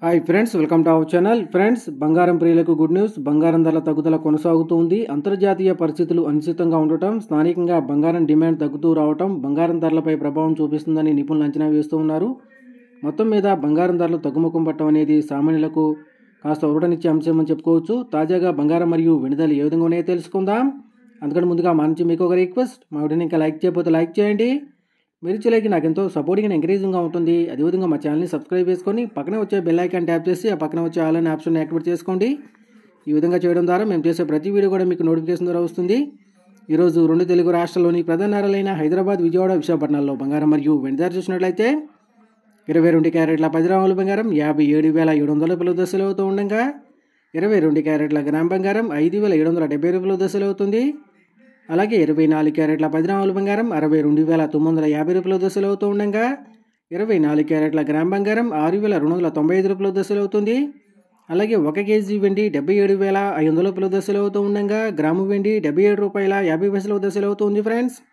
hi friends welcome to our channel friends బంగారం ప్రియులకు good news బంగారం ధరల తగ్గుదల కొనసాగుతుంది అంతర్జాతీయ పరిస్థితులు అనిశ్చితంగా ఉండటం స్థానికంగా బంగారం డిమాండ్ తగ్గుతూ రావటం బంగారం ధరలపై ప్రభావం చూపిస్తుందని నిపుణులు అంచనా వేస్తూ ఉన్నారు మొత్తం మీద బంగారం ధరలు తగ్గుముఖం పట్టడం అనేది సామాన్యులకు కాస్త ఊరటనిచ్చే అంశం అని చెప్పుకోవచ్చు తాజాగా బంగారం మరియు వెనుదలు ఏ విధంగా ఉన్నాయో తెలుసుకుందాం అందుకని ముందుగా మా నుంచి మీకు ఒక రిక్వెస్ట్ మా వీడియోని ఇంకా లైక్ చేయకపోతే లైక్ చేయండి మీరు ఇచ్చేలకి నాకు ఎంతో సపోర్టింగ్ ఎంకరేజింగ్గా ఉంటుంది అదేవిధంగా మా ఛానల్ని సబ్స్క్రైబ్ చేసుకొని పక్కన వచ్చే బెల్ ఐకాన్ ట్యాప్ చేసి ఆ పక్కన వచ్చే ఆల్ అనే ఆప్షన్ యాక్టివేట్ చేసుకోండి ఈ విధంగా చేయడం ద్వారా మేము చేసే ప్రతి వీడియో కూడా మీకు నోటిఫికేషన్ ద్వారా వస్తుంది ఈరోజు రెండు తెలుగు రాష్ట్రాల్లోని ప్రధాన నగరాలైన హైదరాబాద్ విజయవాడ విశాఖపట్నాల్లో బంగారం మరియు వెండిదారు చూసినట్లయితే ఇరవై రెండు క్యారెట్ల పది గ్రాముల బంగారం యాభై ఏడు వేల ఏడు వందల రూపాయల దశలు అవుతూ ఉండగా ఇరవై రెండు క్యారెట్ల గ్రామ్ బంగారం ఐదు వేల ఏడు వందల డెబ్బై రూపాయల దశలు అవుతుంది అలాగే ఇరవై నాలుగు క్యారెట్ల పది గ్రాముల బంగారం అరవై రెండు వేల తొమ్మిది వందల యాభై రూపాయల దశలు అవుతూ ఉండగా ఇరవై నాలుగు క్యారెట్ల గ్రామ్ బంగారం ఆరు వేల రెండు వందల తొంభై ఐదు రూపాయల దశలు అవుతుంది అలాగే ఒక కేజీ వెండి డెబ్బై ఏడు వేల ఐదు వందల రూపాయల దశలు అవుతూ ఉండగా గ్రాము వెండి డెబ్బై ఏడు రూపాయల యాభై పైసల దశలు అవుతుంది ఫ్రెండ్స్